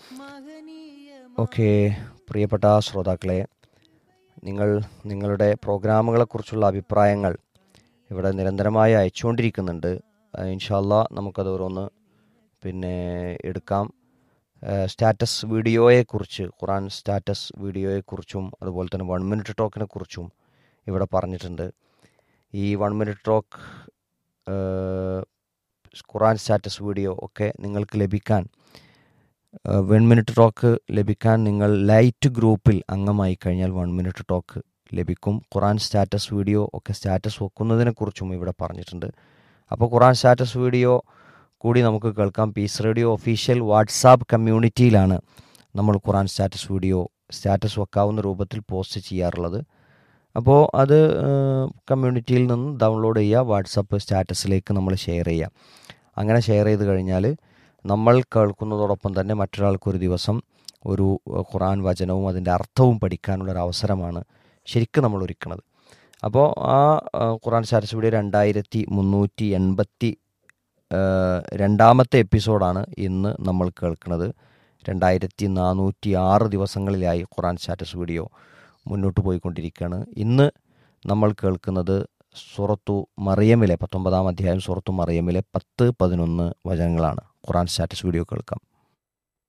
okay പ്രിയപ്പെട്ട ശ്രോതാക്കളെ നിങ്ങൾ നിങ്ങളുടെ പ്രോഗ്രാമുകളെക്കുറിച്ചുള്ള അഭിപ്രായങ്ങൾ ഇവിടെ നിരന്തരമായി അയച്ചുകൊണ്ടിരിക്കുന്നുണ്ട് അഹ് ഇൻഷാല്ല നമുക്കത് ഓരോന്ന് പിന്നെ എടുക്കാം ഏഹ് സ്റ്റാറ്റസ് വീഡിയോയെക്കുറിച്ച് ഖുറാൻ സ്റ്റാറ്റസ് വീഡിയോയെക്കുറിച്ചും അതുപോലെ തന്നെ വൺ മിനിറ്റ് ടോക്കിനെ കുറിച്ചും ഇവിടെ പറഞ്ഞിട്ടുണ്ട് ഈ വൺ മിനിറ്റ് ടോക്ക് ഏഹ് ഖുറാൻ സ്റ്റാറ്റസ് വീഡിയോ ഒക്കെ നിങ്ങൾക്ക് ലഭിക്കാൻ വൺ മിനിറ്റ് ടോക്ക് ലഭിക്കാൻ നിങ്ങൾ ലൈറ്റ് ഗ്രൂപ്പിൽ അംഗമായി കഴിഞ്ഞാൽ വൺ മിനിറ്റ് ടോക്ക് ലഭിക്കും ഖുറാൻ സ്റ്റാറ്റസ് വീഡിയോ ഒക്കെ സ്റ്റാറ്റസ് വെക്കുന്നതിനെക്കുറിച്ചും ഇവിടെ പറഞ്ഞിട്ടുണ്ട് അപ്പോൾ ഖുറാൻ സ്റ്റാറ്റസ് വീഡിയോ കൂടി നമുക്ക് കേൾക്കാം പീസ് റേഡിയോ ഒഫീഷ്യൽ വാട്സാപ്പ് കമ്മ്യൂണിറ്റിയിലാണ് നമ്മൾ ഖുറാൻ സ്റ്റാറ്റസ് വീഡിയോ സ്റ്റാറ്റസ് വെക്കാവുന്ന രൂപത്തിൽ പോസ്റ്റ് ചെയ്യാറുള്ളത് അപ്പോൾ അത് കമ്മ്യൂണിറ്റിയിൽ നിന്ന് ഡൗൺലോഡ് ചെയ്യുക വാട്സപ്പ് സ്റ്റാറ്റസിലേക്ക് നമ്മൾ ഷെയർ ചെയ്യുക അങ്ങനെ ഷെയർ ചെയ്ത് കഴിഞ്ഞാൽ നമ്മൾ കേൾക്കുന്നതോടൊപ്പം തന്നെ മറ്റൊരാൾക്ക് ഒരു ദിവസം ഒരു ഏഹ്, ഖുറാൻ വചനവും അതിൻ്റെ അർത്ഥവും പഠിക്കാനുള്ളൊരു അവസരമാണ് ശരിക്കും നമ്മൾ ഒരുക്കുന്നത് അപ്പോൾ ആ ഏഹ്, ഖുറാൻ സ്റ്റാറ്റസ് വീഡിയോ രണ്ടായിരത്തി മുന്നൂറ്റി എൺപത്തി ഏഹ്, രണ്ടാമത്തെ എപ്പിസോഡാണ് ഇന്ന് നമ്മൾ കേൾക്കുന്നത് രണ്ടായിരത്തി നാനൂറ്റി ആറ് ദിവസങ്ങളിലായി ഖുറാൻ സ്റ്റാറ്റസ് വീഡിയോ മുന്നോട്ട് പോയിക്കൊണ്ടിരിക്കുകയാണ് ഇന്ന് നമ്മൾ കേൾക്കുന്നത് സൂറത്തു മറിയമിലെ പത്തൊമ്പതാം അധ്യായം സൂറത്തു മറിയമിലെ പത്ത് പതിനൊന്ന് വചനങ്ങളാണ് ഖുറാൻ സ്റ്റാറ്റസ് വീഡിയോ കേൾക്കാം